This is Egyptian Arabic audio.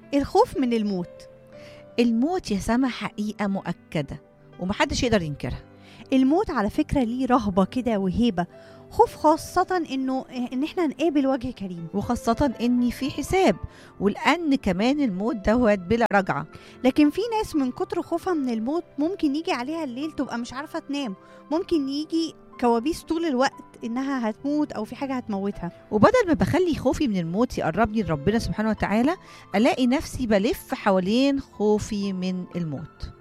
الخوف من الموت الموت يا سما حقيقة مؤكدة ومحدش يقدر ينكرها الموت على فكرة ليه رهبة كده وهيبة خوف خاصة انه ان احنا نقابل وجه كريم وخاصة إن في حساب ولأن كمان الموت دوت بلا رجعة لكن في ناس من كتر خوفها من الموت ممكن يجي عليها الليل تبقى مش عارفة تنام ممكن يجي كوابيس طول الوقت انها هتموت او في حاجة هتموتها وبدل ما بخلي خوفي من الموت يقربني لربنا سبحانه وتعالى ألاقي نفسي بلف حوالين خوفي من الموت